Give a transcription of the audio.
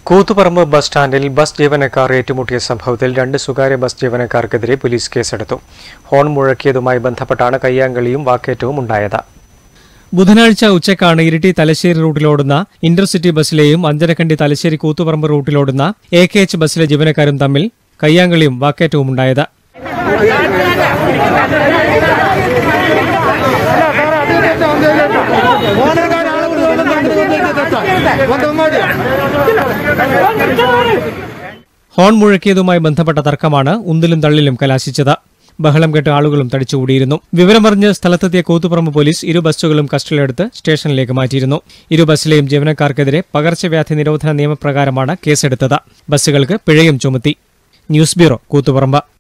Koothuparamba bus സ്റ്റാൻഡിൽ bus ജീവനക്കാർ ഏറ്റുമുട്ടിയ സംഭവത്തിൽ രണ്ട് സ്വകാര്യ ബസ് ജീവനക്കാർക്കെതിരെ പോലീസ് കേസെടുത്തു ഹോൺ മുഴക്കിയതുമായി ബന്ധപ്പെട്ടാണ് കയ്യാങ്കളിയും വാക്കേറ്റവും ഉണ്ടായത് ബുധനാഴ്ച ഉച്ചക്കാണ് ഇരിട്ടി തലശ്ശേരി റൂട്ടിലോടുന്ന ഇന്റർസിറ്റി ബസ്സിലെയും അഞ്ചരക്കണ്ടി തലശ്ശേരി കൂത്തുപറമ്പ് റൂട്ടിലോടുന്ന എ കെ എച്ച് ബസ്സിലെ ജീവനക്കാരും തമ്മിൽ കയ്യാങ്കളിയും വാക്കേറ്റവും ഉണ്ടായത് ഹോൺ മുഴക്കിയതുമായി ബന്ധപ്പെട്ട തർക്കമാണ് ഉന്തിലും തള്ളിലും കലാശിച്ചത് ബഹളം കേട്ട് ആളുകളും തടിച്ചുകൂടിയിരുന്നു വിവരമറിഞ്ഞ് സ്ഥലത്തെത്തിയ കൂത്തുപറമ്പ് പോലീസ് ഇരു ബസ്സുകളും കസ്റ്റഡിയിലെടുത്ത് സ്റ്റേഷനിലേക്ക് മാറ്റിയിരുന്നു ഇരു ബസ്സിലെയും ജീവനക്കാർക്കെതിരെ പകർച്ചവ്യാധി നിരോധന നിയമപ്രകാരമാണ് കേസെടുത്തത് ബസ്സുകൾക്ക് പിഴയും ചുമത്തി ന്യൂസ് ബ്യൂറോ കൂത്തുപറമ്പ്